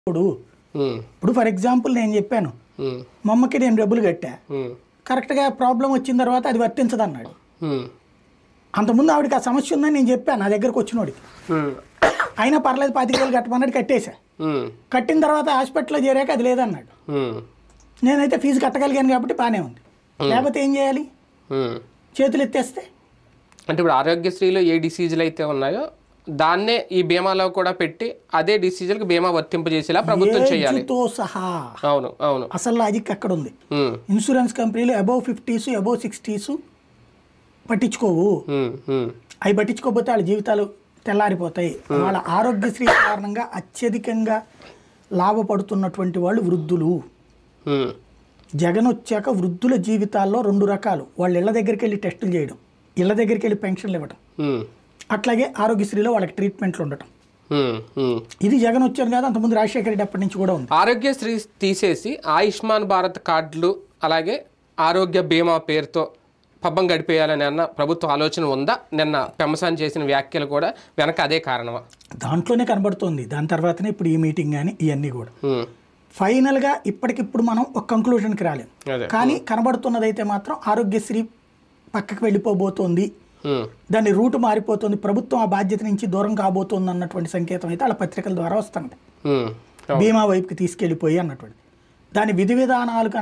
ఇప్పుడు ఉమ్, ఇప్పుడు for example నేను చెప్పాను ఉమ్, మా అమ్మకి నేను డబ్బులు కట్టా ఉమ్, కరెక్ట్గా ప్రాబ్లం వచ్చిన తర్వాత అది వర్తించదు అన్నాడు ఉమ్, అంతకుముందు ఆవిడకి ఆ సమస్య ఉందని నేను చెప్పాను నా దగ్గరకు వచ్చినోడికి ఉమ్, అయినా పర్లేదు పాతిక వేలు కట్టమన్నాడు కట్టేశా ఉమ్, కట్టిన తర్వాత హాస్పిటల్లో చేరాక అది లేదన్నాడు ఉమ్, నేనైతే ఫీజు కట్టగలిగాను కాబట్టి బాగానే ఉంది లేకపోతే ఏం చేయాలి ఉమ్. చేతులు ఎత్తేస్తే అంటే ఇప్పుడు ఆరోగ్యశ్రీలో ఏ డిసీజులు అయితే ఉన్నాయో దాన్నే ఈ బీమాలో కూడా పెట్టి అదే డిసీజులకు బీమా వర్తింపజేసేలా ప్రభుత్వం చేయాలి ఏజ్తో సహా అవును అవును అసలు లాజిక్ అక్కడ ఉంది ఉమ్, ఇన్సూరెన్స్ కంపెనీలు అబౌవ్ ఫిఫ్టీస్ అబౌవ్ సిక్స్టీస్ పట్టించుకోవు ఉమ్, ఉమ్, అవి పట్టించుకోకపోతే వాళ్ళ జీవితాలు తెల్లారిపోతాయి వాళ్ళ ఆరోగ్యశ్రీ కారణంగా అత్యధికంగా లాభపడుతున్నటువంటి వాళ్ళు వృద్ధులు ఉమ్, జగన్ వచ్చాక వృద్ధుల జీవితాల్లో రెండు రకాలు వాళ్ళ ఇళ్ళ దగ్గరికి వెళ్ళి టెస్టులు చేయడం ఇళ్ళ దగ్గరికి వెళ్ళి పెన్షన్లు ఇవ్వడం ఉమ్, అట్లాగే ఆరోగ్యశ్రీలో వాళ్ళకి ట్రీట్మెంట్లు ఉండటం ఉమ్, ఉమ్. ఇది జగన్ వచ్చాను కాదు అంతకుముందు రాజశేఖర రెడ్డి అప్పటి నుంచి కూడా ఉంది ఆరోగ్యశ్రీ తీసేసి ఆయుష్మాన్ భారత్ కార్డులు అలాగే ఆరోగ్య బీమా పేరుతో పబ్బం గడిపేయాలని అన్న ప్రభుత్వ ఆలోచన ఉందా నిన్న పెమసాన్ చేసిన వ్యాఖ్యలు కూడా వెనక అదే కారణమా దాంట్లోనే కనబడుతోంది దాని తర్వాతనే ఇప్పుడు ఈ మీటింగ్ కానీ ఇవన్నీ కూడా ఉమ్, ఫైనల్గా ఇప్పటికిప్పుడు మనం ఒక కంక్లూజన్కి రాలేం అదే కానీ కనబడుతున్నదైతే మాత్రం ఆరోగ్యశ్రీ పక్కకి వెళ్ళిపోబోతోంది ఉమ్, దాని రూటు మారిపోతుంది ప్రభుత్వం ఆ బాధ్యత నుంచి దూరం కాబోతోంది అన్నటువంటి సంకేతం అయితే వాళ్ళ పత్రికల ద్వారా వస్తుంది ఉమ్, బీమా వైపుకి తీసుకెళ్ళిపోయి అన్నటువంటి దాని విధి విధానాలు